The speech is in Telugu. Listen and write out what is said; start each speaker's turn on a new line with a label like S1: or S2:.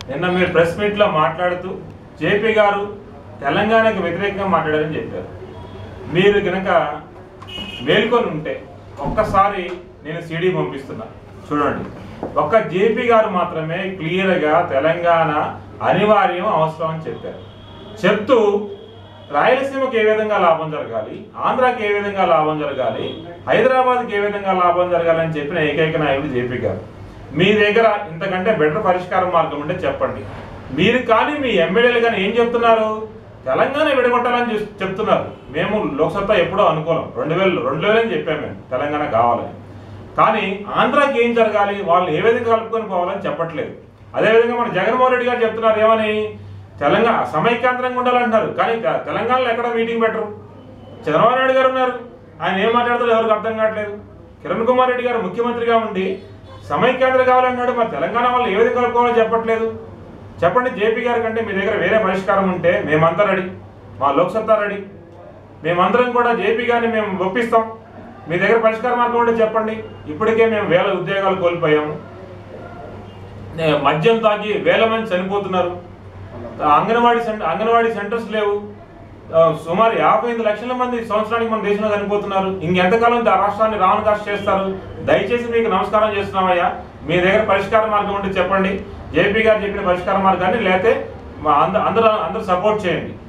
S1: నిన్న మీరు ప్రెస్ మీట్లో మాట్లాడుతూ జేపీ గారు తెలంగాణకు వ్యతిరేకంగా మాట్లాడారని చెప్పారు మీరు కనుక మేల్కొని ఉంటే ఒక్కసారి నేను సీడీ పంపిస్తున్నా చూడండి ఒక్క జేపీ గారు మాత్రమే క్లియర్గా తెలంగాణ అనివార్యం అవసరం అని చెప్పారు చెప్తూ రాయలసీమకి ఏ విధంగా లాభం జరగాలి ఆంధ్రాకి ఏ విధంగా లాభం జరగాలి హైదరాబాద్కి ఏ విధంగా లాభం జరగాలి అని చెప్పిన ఏకైక నాయకుడు జేపీ గారు మీ దగ్గర ఇంతకంటే బెటర్ పరిష్కార మార్గం ఉంటే చెప్పండి మీరు కానీ మీ ఎమ్మెల్యేలు కానీ ఏం చెప్తున్నారు తెలంగాణ విడగొట్టాలని చెప్- చెప్తున్నారు మేము లోక్సత్తా ఎప్పుడో అనుకోలేం రెండు వేలు రెండు వేలని చెప్పాము మేము తెలంగాణ కావాలని కానీ ఆంధ్రాకి ఏం జరగాలి వాళ్ళు ఏ విధంగా కలుపుకొని పోవాలని చెప్పట్లేదు అదేవిధంగా మన జగన్మోహన్ రెడ్డి గారు చెప్తున్నారు ఏమని తెలంగాణ సమైక్యాంధ్రంగా ఉండాలంటున్నారు కానీ తె- తెలంగాణలో ఎక్కడ మీటింగ్ పెట్టరు చంద్రబాబు నాయుడు గారు ఉన్నారు ఆయన ఏం మాట్లాడుతారో ఎవరికి అర్థం కావట్లేదు కిరణ్ కుమార్ రెడ్డి గారు ముఖ్యమంత్రిగా ఉండి సమైక్యాంధ్ర కావాలన్నాడు మరి తెలంగాణ వాళ్ళు ఏ విధంగా కలుపుకోవాలో చెప్పట్లేదు చెప్పండి జేపీ గారి కంటే మీ దగ్గర వేరే పరిష్కారం ఉంటే మేమంతా రెడీ మా లోక్సత్తా రెడీ మేమందరం కూడా జేపీ గారిని మేము ఒప్పిస్తాం మీ దగ్గర పరిష్కార మార్గం ఉంటే చెప్పండి ఇప్పటికే మేము వేల ఉద్యోగాలు కోల్పోయాము నే- మద్యం తాగి వేల మంది చనిపోతున్నారు అంగన్వాడీ సెంటర్ అంగన్వాడీ సెంటర్స్ లేవు ఆ, సుమారు యాభై ఐదు లక్షల మంది సంవత్సరానికి మన దేశంలో చనిపోతున్నారు ఇంకెంతకాలం ఆ రాష్ట్రాన్ని రావణ కాస్ట్ చేస్తారు దయచేసి మీకు నమస్కారం చేస్తున్నామయ్యా మీ దగ్గర పరిష్కార మార్గం ఉంటే చెప్పండి జేపీ గారు చెప్పిన పరిష్కార మార్గాన్ని లేకపోతే మా అంద- అందరూ అందరూ సపోర్ట్ చేయండి